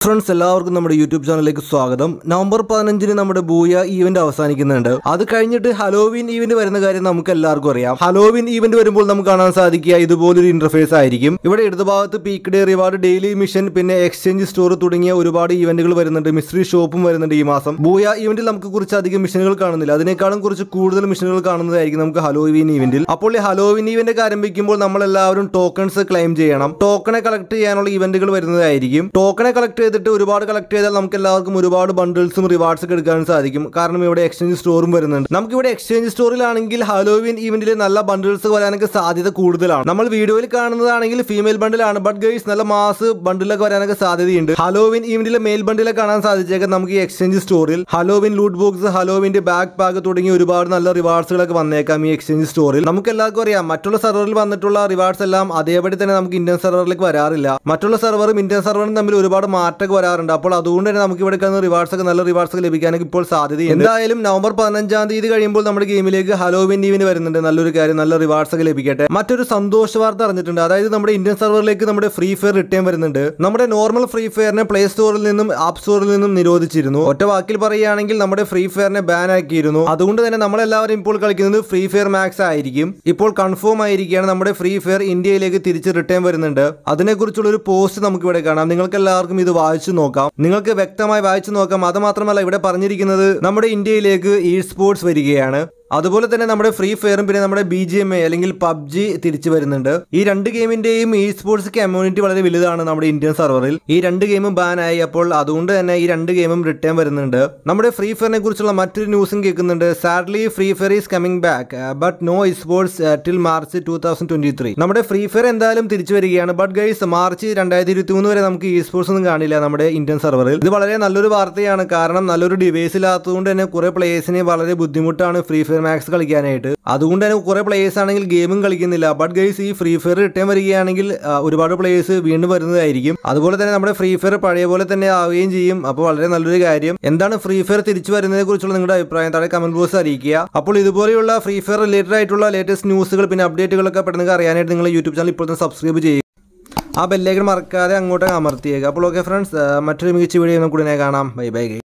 friends എല്ലാവർക്കും നമ്മുടെ YouTube ചാനലിലേക്ക് സ്വാഗതം നവംബർ പതിനഞ്ചിന് നമ്മുടെ ബൂയ ഈവന്റ് അവസാനിക്കുന്നുണ്ട് അത് കഴിഞ്ഞിട്ട് ഹലോവിൻ ഈവന്റ് വരുന്ന കാര്യം നമുക്ക് എല്ലാവർക്കും അറിയാം ഹലോവിൻ ഈവന്റ് വരുമ്പോൾ നമുക്ക് കാണാൻ സാധിക്കുക ഇതുപോലൊരു ഇന്റർഫേസ് ആയിരിക്കും ഇവിടെ ഇടതുഭാഗത്ത് peak day reward daily mission പിന്നെ എക്സ്ചേഞ്ച് സ്റ്റോർ തുടങ്ങിയ ഒരുപാട് ഈവന്റുകൾ വരുന്നുണ്ട് മിസ്റ്ററി ഷോപ്പും വരുന്നുണ്ട് ഈ മാസം ബൂയ ഈവന്റിൽ നമുക്ക് കുറച്ച് അധികം മിഷനുകൾ കാണുന്നില്ല അതിനേക്കാളും കുറച്ച് കൂടുതൽ മിഷനുകൾ കാണുന്നതായിരിക്കും നമുക്ക് ഹലോവിൻ ഈവന്റിൽ അപ്പോൾ ഈ ഹലോവിൻ ഈവന്റ് ഒക്കെ ആരംഭിക്കുമ്പോൾ നമ്മൾ എല്ലാവരും ടോക്കൺസ് ക്ലെയിം ചെയ്യണം ടോക്കണെ കളക്ട് ചെയ്യാനുള്ള ഇവന്റുകൾ വരുന്നതായിരിക്കും ടോക്കണെ കളക്ട് ചെയ്തിട്ട് ഒരുപാട് കളക്ട് ചെയ്താൽ നമുക്ക് എല്ലാവർക്കും ഒരുപാട് ബണ്ടിൽസും റിവാർഡ്സ് ഒക്കെ എടുക്കാൻ സാധിക്കും കാരണം ഇവിടെ എക്സ്ചേഞ്ച് സ്റ്റോറും വരുന്നുണ്ട് നമുക്ക് ഇവിടെ എക്സ്ചേഞ്ച് സ്റ്റോറിലാണെങ്കിൽ ഹലോവിൻ ഈവന്റിൽ നല്ല ബണ്ടിൽസ് വരാനൊക്കെ സാധ്യത കൂടുതലാണ് നമ്മൾ വീഡിയോയിൽ കാണുന്നതാണെങ്കിൽ ഫീമെയിൽ ബണ്ടിലാണ് ബട്ട് ഗൈസ് നല്ല മാസ് ബണ്ടിലൊക്കെ വരാനൊക്കെ സാധ്യതയുണ്ട് ഹലോവിൻ ഈവന്റിലെ മെയിൽ ബണ്ടിലെ കാണാൻ സാധിച്ചേക്കാം നമുക്ക് ഈ എക്സ്ചേഞ്ച് സ്റ്റോറിൽ ഹലോവിൻ ലൂട്ട് ബോക്സ് ഹലോവിന്റെ ബാക്ക് പാക്ക് തുടങ്ങി ഒരുപാട് നല്ല റിവാർഡ്സുകളൊക്കെ വന്നേക്കാം ഈ എക്സ്ചേഞ്ച് സ്റ്റോറിൽ നമുക്ക് എല്ലാവർക്കും അറിയാം മറ്റുള്ള സെർവറിൽ വന്നിട്ടുള്ള റിവാർഡ്സ് എല്ലാം അതേപടി തന്നെ നമുക്ക് ഇന്ത്യൻ സെർവറിലേക്ക് വരാറില്ല മറ്റുള്ള സെർവറും ഇന്ത്യൻ സെർവറും തമ്മിൽ ഒരുപാട് മാറ്റമൊക്കെ വരാറുണ്ട് അപ്പോൾ അതുകൊണ്ട് തന്നെ നമുക്ക് ഇവിടെ കിടന്ന റിവാർഡ്സ് ഒക്കെ നല്ല റിവാർഡ്സ് ഒക്കെ ലഭിക്കാനൊക്കെ ഇപ്പോൾ സാധ്യതയുണ്ട് എന്തായാലും നവംബർ പതിനഞ്ചാം തീയതി കഴിയുമ്പോൾ നമ്മുടെ ഗെയിമിലേക്ക് ഹലോവിൻ ഈവന്റ് വരുന്നുണ്ട് നല്ലൊരു കാര്യം നല്ല റിവാർഡ്സ് ഒക്കെ ലഭിക്കട്ടെ മറ്റൊരു സന്തോഷ വാർത്ത അറിഞ്ഞിട്ടുണ്ട് അതായത് നമ്മുടെ ഇന്ത്യൻ സെർവറിലേക്ക് നമ്മുടെ ഫ്രീ ഫയർ റിട്ടേൺ വരുന്നുണ്ട് നമ്മുടെ നോർമൽ ഫ്രീ ഫയറിനെ പ്ലേ സ്റ്റോറിൽ നിന്നും ആപ്പ് സ്റ്റോറിൽ നിന്നും നിരോധിച്ചിരുന്നു ഒറ്റ വാക്കിൽ പറയുകയാണെങ്കിൽ നമ്മുടെ ഫ്രീ ഫയറിനെ ബാൻ ആക്കിയിരുന്നു അതുകൊണ്ട് തന്നെ നമ്മളെല്ലാവരും ഇപ്പോൾ കളിക്കുന്നത് ഫ്രീ ഫയർ മാക്സ് ആയിരിക്കും ഇപ്പോൾ കൺഫേം ആയിരിക്കുകയാണ് നമ്മുടെ ഫ്രീ ഫയർ ഇന്ത്യയിലേക്ക് തിരിച്ച് റിട്ടേൺ വരുന്നുണ്ട് അതിനെക്കുറിച്ചുള്ള ഒരു പോസ്റ്റ് നമുക്ക് ഇവിടെ കാണാം നിങ്ങൾക്ക് എല്ലാവർക്കും ഇത് വായിച്ചു നോക്കാം നിങ്ങൾക്ക് വ്യക്തമായി വായിച്ചു നോക്കാം അത് മാത്രമല്ല ഇവിടെ പറഞ്ഞിരിക്കുന്നത് നമ്മുടെ ഇന്ത്യയിലേക്ക് ഇ സ്പോർട്സ് വരികയാണ് അതുപോലെ തന്നെ നമ്മുടെ ഫ്രീ ഫയറും പിന്നെ നമ്മുടെ ബി ജി എം എ അല്ലെങ്കിൽ പബ്ജി തിരിച്ചു വരുന്നുണ്ട് ഈ രണ്ട് ഗെയിമിന്റെയും ഇ സ്പോർട്സ് കമ്മ്യൂണിറ്റി വളരെ വലുതാണ് നമ്മുടെ ഇന്ത്യൻ സെർവറിൽ ഈ രണ്ട് ഗെയിമും ബാൻ ആയി അപ്പോൾ അതുകൊണ്ട് തന്നെ ഈ രണ്ട് ഗെയിമും റിട്ടേൺ വരുന്നുണ്ട് നമ്മുടെ ഫ്രീ ഫയറിനെ കുറിച്ചുള്ള മറ്റൊരു ന്യൂസും കേൾക്കുന്നുണ്ട് sadly free fire is coming back but no sports till March two thousand twenty three നമ്മുടെ ഫ്രീ ഫയർ എന്തായാലും തിരിച്ചു വരികയാണ് ബട്ട് ഗൈസ് മാർച്ച് രണ്ടായിരത്തി ഇരുപത്തി മൂന്ന് വരെ നമുക്ക് ഇ സ്പോർട്സ് ഒന്നും കാണില്ല നമ്മുടെ ഇന്ത്യൻ സെർവറിൽ ഇത് വളരെ നല്ലൊരു വാർത്തയാണ് കാരണം നല്ലൊരു ഡിവൈസ് ഇല്ലാത്തതുകൊണ്ട് തന്നെ കുറെ പ്ലേയേഴ്സിന് വളരെ ബുദ്ധിമുട്ടാണ് ഫ്രീ ഫയർ മാക്സ് കളിക്കാനായിട്ട് അതുകൊണ്ട് തന്നെ കുറെ പ്ലേയേഴ്സ് ആണെങ്കിൽ ഗെയിമും കളിക്കുന്നില്ല ബട്ട് ഗൈസ് ഈ ഫ്രീ ഫയർ റിട്ടേൺ വരികയാണെങ്കിൽ ആ, ഒരുപാട് പ്ലേയേഴ്സ് വീണ്ടും വരുന്നതായിരിക്കും അതുപോലെ തന്നെ നമ്മുടെ ഫ്രീ ഫയർ പഴയ പോലെ തന്നെ ആവുകയും ചെയ്യും അപ്പോൾ വളരെ നല്ലൊരു കാര്യം എന്താണ് ഫ്രീ ഫയർ തിരിച്ചു വരുന്നതിനെ കുറിച്ചുള്ള നിങ്ങളുടെ അഭിപ്രായം താഴെ കമന്റ് ബോക്സ് അറിയിക്കുക അപ്പോൾ ഇതുപോലെയുള്ള ഫ്രീ ഫയർ റിലേറ്റഡ് ആയിട്ടുള്ള ലേറ്റസ്റ്റ് ന്യൂസുകൾ പിന്നെ അപ്ഡേറ്റുകളൊക്കെ പെട്ടെന്ന് അറിയാനായിട്ട് നിങ്ങൾ യൂട്യൂബ് ചാനൽ ഇപ്പോൾ തന്നെ സബ്സ്ക്രൈബ് ചെയ്യുക ആ ബെല്ലേക്കൻ മറക്കാതെ അങ്ങോട്ട് അമർത്തിയേക്കുക അപ്പോൾ ഓക്കെ ഫ്രണ്ട്സ് മറ്റൊരു മികച്ച വീഡിയോ നമുക്ക് ഉടനെ കാണാം ബൈ ബൈ